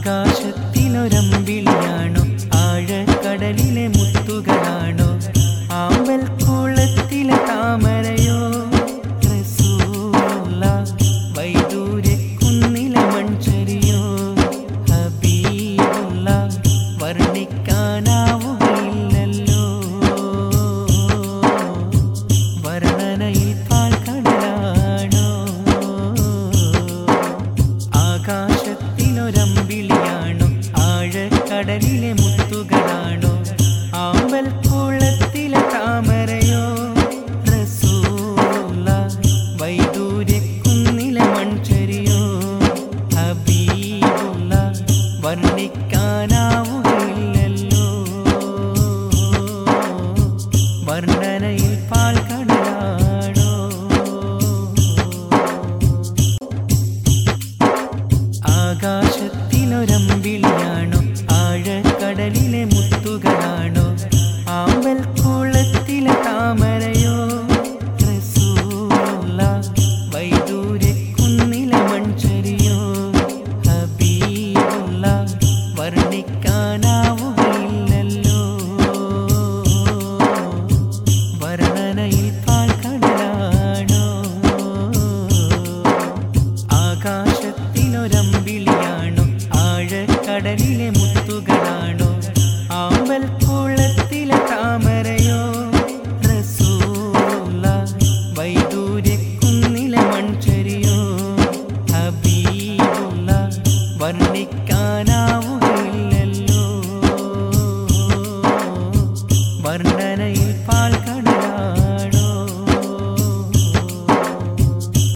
ആകാശത്തിനൊരമ്പിളിയാണോ ആഴക്കടലിലെ മുത്തുകളാണോ ആമ്പൽ കുളത്തിലെ താമരയോ റസൂലുള്ള വൈദൂര്യ കുന്നിലെ മൺചരിയോ ഹബീബുള്ള വർണ്ണിക്കാനാവുകയില്ലല്ലോ വർണ്ണനയിൽ പാൽക്കടലാണോ ആകാശത്തിനൊരമ്പിളിയാണോ ആഴക്കടലിലെ മുത്തുകളാണോ ആമ്പൽ കുളത്തിലെ താമരയോ റസൂലുള്ള വൈദൂര്യ കുന്നിലെ മൺചരിയോ ഹബീബുള്ള വർണ്ണിക്കാനാവുകയില്ലല്ലോ വർണ്ണനയിൽ പാൽക്കടലാണോ ആകാശത്തിനൊരമ്പിളി